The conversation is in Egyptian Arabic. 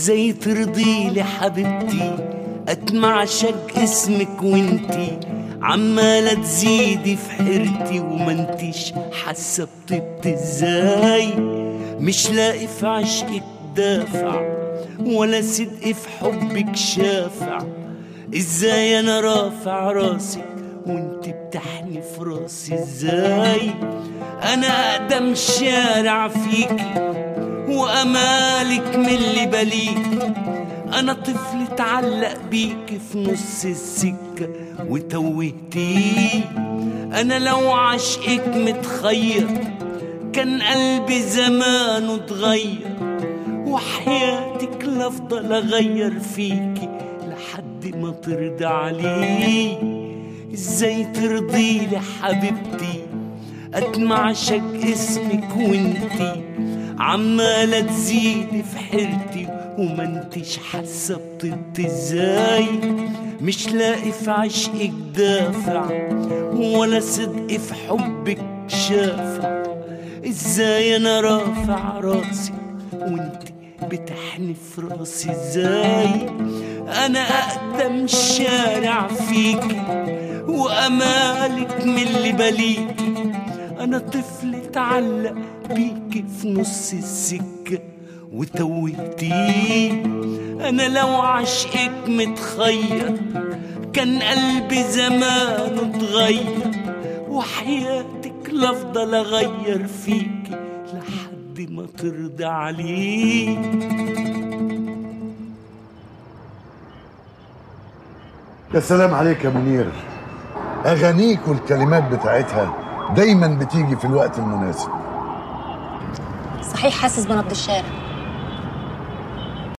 ازاي ترضي لي حبيبتي اتمع شق اسمك وانتي عمالة تزيدي في حيرتي وما انتيش حاسة بطيبت ازاي مش لاقي في عشقك دافع ولا صدق في حبك شافع ازاي انا رافع راسك وانت بتحني في راسي ازاي انا اقدم شارع فيكي وامالك من اللي بليك انا طفل اتعلق بيك في نص السكه وتوهتيه انا لو عشقك متخير كان قلبي زمانه اتغير وحياتك لافضل اغير فيكي لحد ما ترضى عليه ازاي ترضي لي حبيبتي اتمع شق اسمك وانتي عمالة تزيدي في حيرتي وما انتش حاسة بطيبتي ازاي مش لاقي في عشقك دافع ولا صدق في حبك شافع ازاي انا رافع راسي وانتي بتحني في راسي ازاي انا اقدم شارع فيكي وامالك من اللي بليكي انا طفل اتعلق بيكي في نص السكه وتوهتيه انا لو عشقك متخير كان قلبي زمانه اتغير وحياتك لافضل اغير فيكي لحد ما ترضى عليه يا سلام عليك يا منير اغانيك والكلمات بتاعتها دايما بتيجي في الوقت المناسب صحيح حاسس بنبض الشارع